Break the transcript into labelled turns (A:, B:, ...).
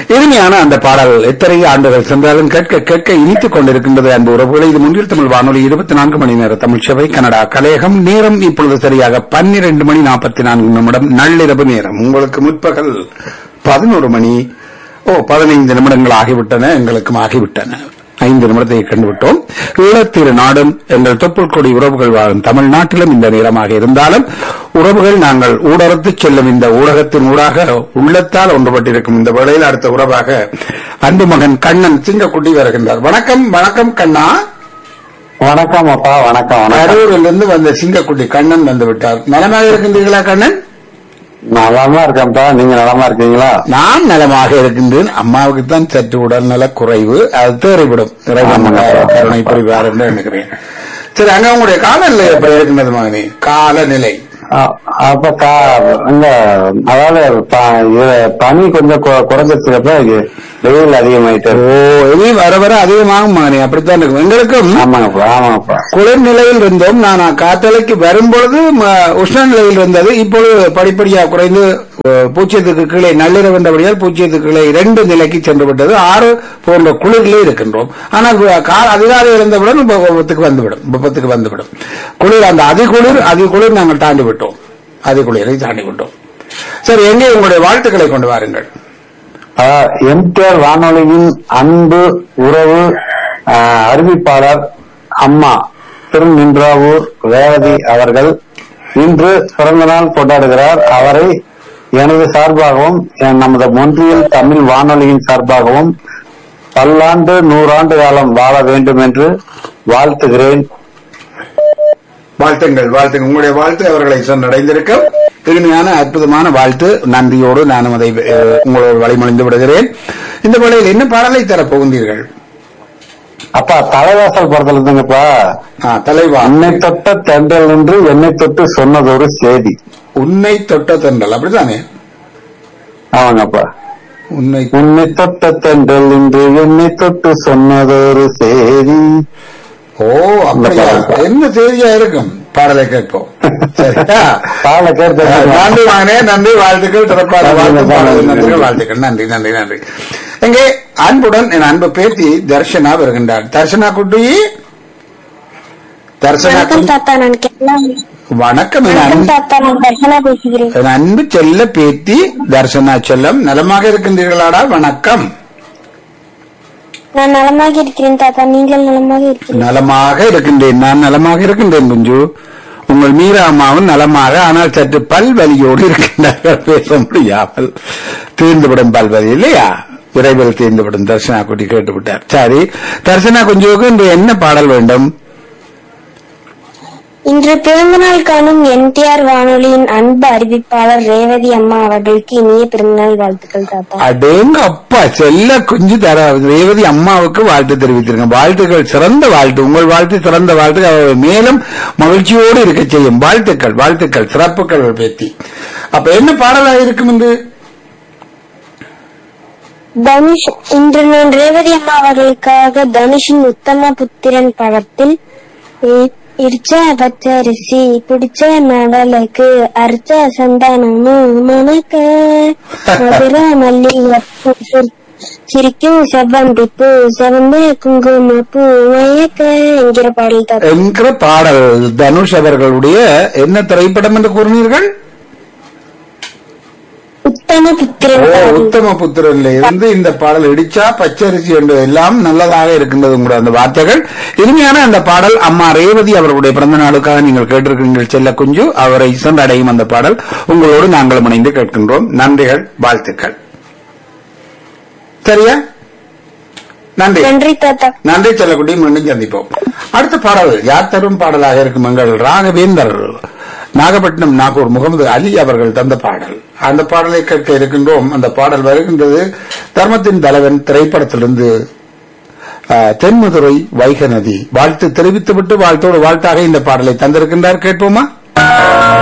A: இனிமையான அந்த பாடல் எத்தனை ஆண்டுகள் சென்றாலும் கேட்க கேட்க இனித்துக் கொண்டிருக்கின்றது அன்பு உறவுகளை இது முன்னில் தமிழ் வானொலி இருபத்தி நான்கு மணி நேர தமிழ் சேவை கனடா கலையகம் நேரம் இப்பொழுது சரியாக பன்னிரண்டு மணி நாற்பத்தி நான்கு நிமிடம் நள்ளிரவு நேரம் உங்களுக்கு முற்பகல் பதினோரு மணி ஓ பதினைந்து நிமிடங்கள் ஆகிவிட்டன எங்களுக்கும் ஆகிவிட்டன ஐந்து நிமிடத்தை கண்டுவிட்டோம் ஈழத்திரு நாடும் எங்கள் தொப்புள் கொடி உறவுகள் வாழும் தமிழ்நாட்டிலும் இந்த நேரமாக இருந்தாலும் உறவுகள் நாங்கள் ஊடறுத்து செல்லும் இந்த ஊடகத்தின் ஊடாக உள்ளத்தால் ஒன்றுபட்டிருக்கும் இந்த வேளையில் அடுத்த உறவாக அன்பு மகன் கண்ணன் சிங்கக்குட்டி வருகின்றார் வணக்கம் வணக்கம் கண்ணா
B: வணக்கம் அப்பா வணக்கம் வணக்கம்
A: அரூரிலிருந்து வந்த சிங்கக்குட்டி கண்ணன் வந்து விட்டார் நலமாக இருக்கின்றீர்களா கண்ணன்
B: நலமா இருக்கேன்ப்பா நீங்க நலமா இருக்கீங்களா
A: நான் நலமாக இருக்கின்றேன் அம்மாவுக்கு தான் சற்று உடல்நல குறைவு அது தேறிவிடும் இறைவன் கருணை புரிவார் என்று எண்ணுகிறேன் சரி அங்க உங்களுடைய காலநிலை எப்படி இருக்கின்றது மகனே காலநிலை
B: அ- அப்ப கா- இந்த அதாவது ப- இது பனி கொஞ்சம் கு- குறைஞ்சிருச்சுக்கப்ப இது வெயில் அதிகமாயிட்டு
A: ஓ இனி வர வர அதிகமாகும் மகனே அப்படித்தான் இருக்கும் எங்களுக்கும்
B: ஆமாங்கப்பா ஆமாங்கப்பா
A: குளிர் நிலையில் இருந்தோம் நான் காத்தலைக்கு வரும்பொழுது ம- உஷ்ண நிலையில் இருந்தது இப்பொழுது படிப்படியாக குறைந்து அஹ், பூஜ்ஜியத்துக்கு கீழே நள்ளிரவு என்றபடியால் பூஜ்ஜியத்துக்கு கீழே இரண்டு நிலைக்கு சென்று விட்டது ஆறு போன்ற குளிரிலே இருக்கின்றோம் ஆனால் கு- கா- அதிகாலை இருந்தவுடன் வெப்பத்துக்கு வந்துவிடும் வெப்பத்துக்கு வந்துவிடும் குளிர் அந்த அதிகுளிர் அதிகுளிர் நாங்கள் தாண்டி விட்டோம் அதிகுளிரை தாண்டி விட்டோம் சரி எங்கே உங்களுடைய வாழ்த்துக்களை கொண்டு வாருங்கள்
B: எம்டிஆர் வானொலியின் அன்பு உறவு ஆ, அறிவிப்பாளர் அம்மா திருநின்றாவூர் ரேவதி அவர்கள் இன்று பிறந்த நாள் கொண்டாடுகிறார் அவரை எனது சார்பாகவும் என் நமது ஒன்றியல் தமிழ் வானொலியின் சார்பாகவும் பல்லாண்டு நூறாண்டு காலம் வாழ வேண்டும் என்று வாழ்த்துகிறேன்
A: வாழ்த்துங்கள் வாழ்த்துங்கள் உங்களுடைய வாழ்த்து அவர்களை சென்றடைந்திருக்கும் இனிமையான அற்புதமான வாழ்த்து நன்றியோடு நானும் அதை அஹ், உங்களோடு வழிமொழிந்து விடுகிறேன் இந்த வேளையில் என்ன பாடலை தரப் போகின்றீர்கள்
B: அப்பா தலைவாசல் படத்துல இருந்துங்கப்பா
A: ஆ, தலைவா
B: அன்னை தொட்ட தென்றல் என்று என்னை தொட்டு சொன்னதொரு செய்தி
A: உன்னை தொட்ட தென்றல் அப்படித்தானே
B: ஆமாங்கப்பா
A: உன்னை
B: உன்னை தொட்ட தென்றல் என்று என்னை தொட்டு சொன்னதொரு செய்தி
A: ஓ அப்படியா
B: பாடல்.
A: என்ன செய்தியா இருக்கும் பாடலை கேட்போம் சரியா?
B: பாடல கேட்டு
A: நன்றி வாங்கனே நன்றி வாழ்த்துக்கள் சிறப்பான வாழ்த்து பாடல் நன்றிகள் வாழ்த்துக்கள் நன்றி நன்றி நன்றி எங்கே அன்புடன் என் அன்பு பேத்தி தர்ஷனா வருகின்றார் தர்ஷனா குட்டி தர்ஷனா
C: வணக்கம்
A: குட்டி-
C: தாத்தா நான் கேரளா
A: வணக்கம் என்
C: வணக்கம்
A: அன்பு
C: தாத்தா நான் தர்ஷனா பேசுகிறேன்
A: என் அன்பு செல்ல பேத்தி தர்ஷனா செல்லம் நலமாக இருக்கின்றீர்களாடா வணக்கம்
C: நான் நலமாக இருக்கிறேன் தாத்தா நீங்கள் நலமாக இருக்கிறீர்கள்
A: நலமாக இருக்கின்றேன் நான் நலமாக இருக்கின்றேன் குஞ்சு உங்கள் மீரா அம்மாவும் நலமாக ஆனால் சற்று பல்வலியோடு இருக்கின்றார்கள் பேச முடியாமல் தீர்ந்துவிடும் பல்வலி இல்லையா விரைவில் தீர்ந்துவிடும் தர்ஷனா குட்டி கேட்டு விட்டார் சரி தர்ஷனா குஞ்சுவுக்கு இன்று என்ன பாடல் வேண்டும்
C: இன்று பிறந்தநாள் காணும் என்டிஆர் வானொலியின் அன்பு அறிவிப்பாளர் ரேவதி அம்மா அவர்களுக்கு இனிய பிறந்தநாள் வாழ்த்துக்கள் தாத்தா
A: அடேங்க அப்பா செல்ல குஞ்சு தர ரேவதி அம்மாவுக்கு வாழ்த்து தெரிவித்திருக்கேன் வாழ்த்துக்கள் சிறந்த வாழ்த்து உங்கள் வாழ்த்து சிறந்த வாழ்த்து அவர் மேலும் மகிழ்ச்சியோடு இருக்க செய்யும் வாழ்த்துக்கள் வாழ்த்துக்கள் சிறப்புகள் பேத்தி அப்ப என்ன பாடலாக இருக்கும் என்று
C: தனுஷ் இன்று நான் ரேவதி அம்மா அவர்களுக்காக தனுஷின் உத்தம புத்திரன் படத்தில் இ- இடிச்ச பச்சரிசி பிடிச்ச நடலுக்கு அரிச்ச சந்தானமும் மணக்க மதுர மல்லிகைப்பூ சிரி- சிரிக்கும் செவ்வந்தி பூ செவந்த குங்கும பூ மயக்க என்கிற பாடல் தான்
A: என்கிற பாடல் தனுஷ் அவர்களுடைய என்ன திரைப்படம் என்று கூறினீர்கள்
C: உத்தம புத்திரன்
A: ஓ
C: பாடல்.
A: உத்தம புத்திரன்ல இருந்து இந்த பாடல் இடிச்சா பச்சரிசி என்று எல்லாம் நல்லதாக இருக்கின்றது உங்களுடைய அந்த வார்த்தைகள் இனிமையான அந்த பாடல் அம்மா ரேவதி அவர்களுடைய பிறந்த நாளுக்காக நீங்கள் கேட்டிருக்கிறீர்கள் செல்ல குஞ்சு அவரை சென்றடையும் அந்த பாடல் உங்களோடு நாங்கள் இணைந்து கேட்கின்றோம் நன்றிகள் வாழ்த்துக்கள் சரியா நன்றி
C: நன்றி தாத்தா
A: நன்றி செல்லக்குட்டி மீண்டும் சந்திப்போம் அடுத்த பாடல் யார் தரும் பாடலாக இருக்கும் எங்கள் ராகவேந்தர் நாகப்பட்டினம் நாகூர் முகமது அலி அவர்கள் தந்த பாடல் அந்த பாடலை கேட்க இருக்கின்றோம் அந்த பாடல் வருகின்றது தர்மத்தின் தலைவன் திரைப்படத்திலிருந்து அஹ், தென்மதுரை வைக நதி வாழ்த்து தெரிவித்துவிட்டு வாழ்த்தோடு வாழ்த்தாக இந்த பாடலை தந்திருக்கின்றார் கேட்போமா